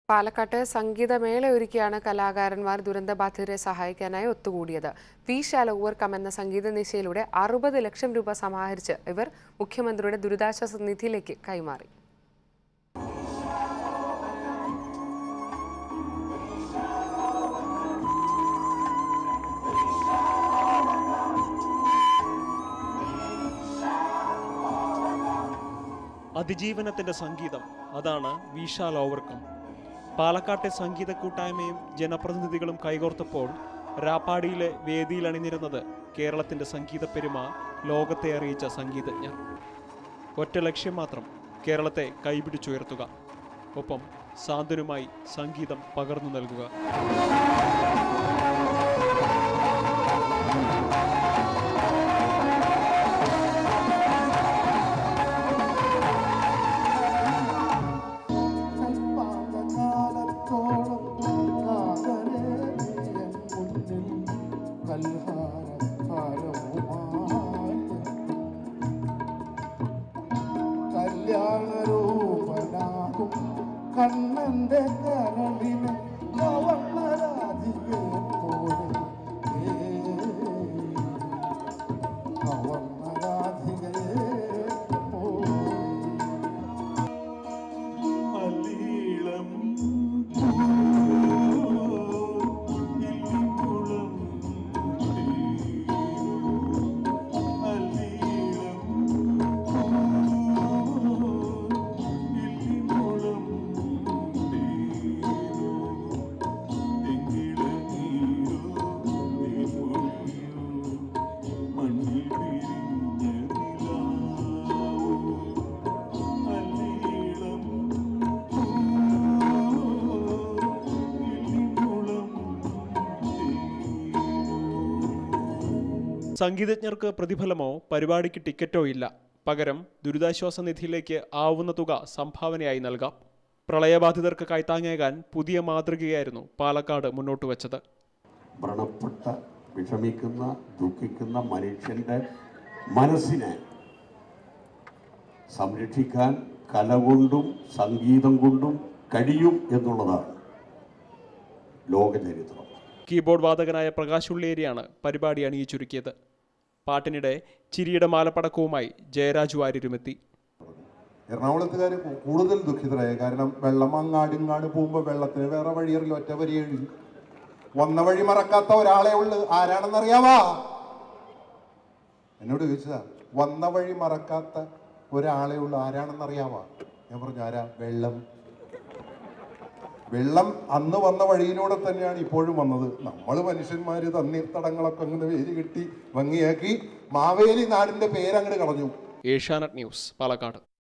പാലക്കാട്ട് സംഗീതമേള ഒരുക്കിയാണ് കലാകാരന്മാർ ദുരന്തബാധിതരെ സഹായിക്കാനായി ഒത്തുകൂടിയത് വി ഷാൽ ഓവർകം എന്ന സംഗീത നിശയിലൂടെ അറുപത് ലക്ഷം രൂപ സമാഹരിച്ച് ഇവർ മുഖ്യമന്ത്രിയുടെ ദുരിതാശ്വാസ നിധിയിലേക്ക് കൈമാറി അതിജീവനത്തിന്റെ സംഗീതം അതാണ് വിശാൽ ഓവർകം പാലക്കാട്ടെ സംഗീത കൂട്ടായ്മയും ജനപ്രതിനിധികളും കൈകോർത്തപ്പോൾ രാപ്പാടിയിലെ വേദിയിൽ അണിനിരുന്നത് കേരളത്തിന്റെ സംഗീത പെരുമ ലോകത്തെ അറിയിച്ച സംഗീതജ്ഞർ ഒറ്റ ലക്ഷ്യം മാത്രം കേരളത്തെ കൈപിടിച്ചുയർത്തുക ഒപ്പം സാന്ത്വനമായി സംഗീതം പകർന്നു നൽകുക കൽപ്പാകകാലത്തോളം കാതലേ നീയൻ മുന്നിൽ കൽഹാരഹാരവുമായി കല്യാണരൂപനാകും കണ്ണന്റെ കരളിന് കവർണരാധികെ പോലെ കവർണരാധികെ പോലെ അലീളം ഇല്ലിക്കുളം അലീളം ഇല്ലിക്കുളം മണ്ണിൽ വിരിഞ്ഞ നിലാവോ അലീളം സംഗീതജ്ഞർക്ക് പ്രതിഫലമോ പരിപാടിക്ക് ടിക്കറ്റോ ഇല്ല പകരം ദുരിതാശ്വാസ നിധിയിലേക്ക് ആവുന്ന തുക സംഭാവനയായി നൽകാം പ്രളയബാധിതർക്ക് കൈത്താങ്ങേകാൻ പുതിയ മാതൃകയായിരുന്നു പാലക്കാട് മുന്നോട്ട് വച്ചത് വ്രണപ്പെട്ട വിഷമിക്കുന്ന ദുഃഖിക്കുന്ന മനുഷ്യൻ്റെ മനസ്സിനെ സംരക്ഷിക്കാൻ കല കൊണ്ടും സംഗീതം കൊണ്ടും കഴിയും എന്നുള്ളതാണ് ലോകചരിത്രം കീബോർഡ് വാദകനായ പ്രകാശ് ഉള്ളേരിയാണ് പരിപാടി അണിയിച്ചൊരുക്കിയത് പാട്ടിനിടെ ചിരിയുടെ മാലപ്പടക്കവുമായി ജയരാജ് വാര്യരുമെത്തി എറണാകുളത്തുകാർ കൂടുതൽ ദുഃഖിതരായ കാരണം വെള്ളം അങ്ങാട് ഇങ്ങാട് പോകുമ്പോൾ വെള്ളത്തിന് വേറെ വഴിയറില്ല ഒറ്റ വരി എഴുതി വന്ന വഴി മറക്കാത്ത ഒരാളെ ഉള്ളു ആരാണെന്നറിയാവാ എന്നോട് ചോദിച്ചതാ വന്ന വഴി മറക്കാത്ത ഒരാളെ ഉള്ളു ആരാണെന്നറിയാവാ ഞാൻ പറഞ്ഞു ആരാ വെള്ളം വെള്ളം അന്ന് വന്ന വഴിയിലൂടെ തന്നെയാണ് ഇപ്പോഴും വന്നത് നമ്മൾ മനുഷ്യന്മാര് തണ്ണീർത്തടങ്ങളൊക്കെ അങ്ങനെ വേലി കെട്ടി ഭംഗിയാക്കി മാവേലി നാടിന്റെ പേരങ്ങട് കളഞ്ഞു ഏഷ്യാനെറ്റ് ന്യൂസ് പാലക്കാട്